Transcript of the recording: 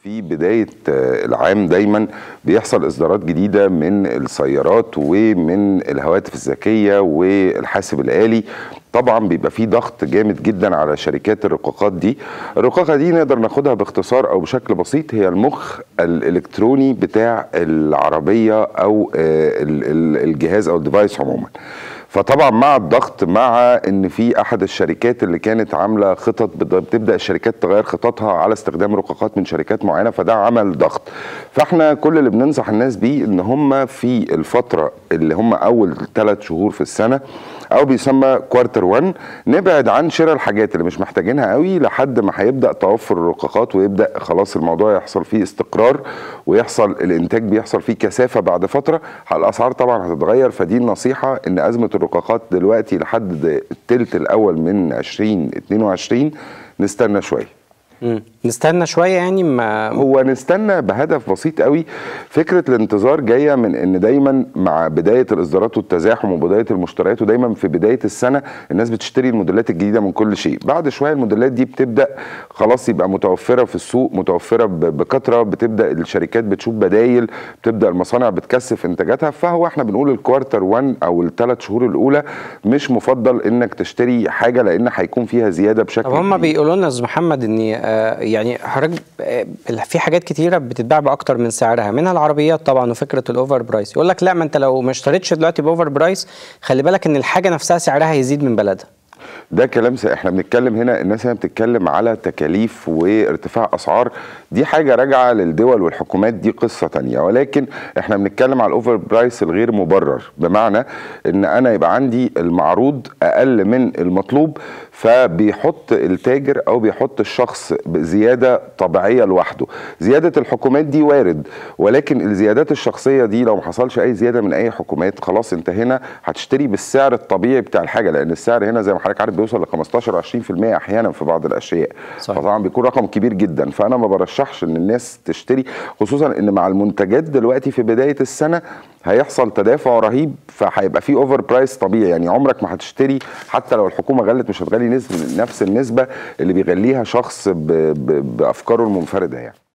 في بداية العام دايما بيحصل إصدارات جديدة من السيارات ومن الهواتف الذكية والحاسب الآلي طبعا بيبقى في ضغط جامد جدا على شركات الرقاقات دي الرقاقة دي نقدر ناخدها باختصار أو بشكل بسيط هي المخ الإلكتروني بتاع العربية أو الجهاز أو الديفايس عموما فطبعا مع الضغط مع ان في احد الشركات اللي كانت عامله خطط بتبدا الشركات تغير خططها على استخدام رقاقات من شركات معينه فده عمل ضغط فاحنا كل اللي بننصح الناس بيه ان هم في الفتره اللي هم اول ثلاث شهور في السنه او بيسمى كوارتر 1 نبعد عن شراء الحاجات اللي مش محتاجينها قوي لحد ما هيبدا توفر الرقاقات ويبدا خلاص الموضوع يحصل فيه استقرار ويحصل الانتاج بيحصل فيه كثافه بعد فتره الاسعار طبعا هتتغير فدي النصيحه ان ازمه الرقاقات دلوقتي لحد الثلث الاول من 2022 نستنى شويه مم. نستنى شويه يعني ما هو نستنى بهدف بسيط قوي فكره الانتظار جايه من ان دايما مع بدايه الاصدارات والتزاحم وبدايه المشتريات ودايما في بدايه السنه الناس بتشتري الموديلات الجديده من كل شيء بعد شويه الموديلات دي بتبدا خلاص يبقى متوفره في السوق متوفره بكثره بتبدا الشركات بتشوف بدايل بتبدا المصانع بتكثف انتاجاتها فهو احنا بنقول الكوارتر 1 او الثلاث شهور الاولى مش مفضل انك تشتري حاجه لان هيكون فيها زياده بشكل طب هم بيقولوا لنا استاذ محمد ان يعني حضرتك في حاجات كتيره بتتباع باكتر من سعرها منها العربيات طبعا وفكره الاوفر برايس يقول لك لا ما انت لو ما اشتريتش دلوقتي باوفر برايس خلي بالك ان الحاجه نفسها سعرها هيزيد من بلدها ده كلام س... احنا بنتكلم هنا الناس هنا بتتكلم على تكاليف وارتفاع اسعار دي حاجه راجعه للدول والحكومات دي قصه تانية ولكن احنا بنتكلم على الاوفر برايس الغير مبرر بمعنى ان انا يبقى عندي المعروض اقل من المطلوب فبيحط التاجر او بيحط الشخص زياده طبيعيه لوحده زياده الحكومات دي وارد ولكن الزيادات الشخصيه دي لو ما حصلش اي زياده من اي حكومات خلاص انت هنا هتشتري بالسعر الطبيعي بتاع الحاجه لان السعر هنا زي ما حضرتك عارف بيوصل ل 15 20% احيانا في بعض الاشياء صحيح. فطبعا بيكون رقم كبير جدا فانا ما برشحش ان الناس تشتري خصوصا ان مع المنتجات دلوقتي في بدايه السنه هيحصل تدافع رهيب فهيبقى في اوفر برايس طبيعي يعني عمرك ما هتشتري حتى لو الحكومه غلت مش هتغلي نفس النسبه اللي بيغليها شخص بافكاره المنفرده يعني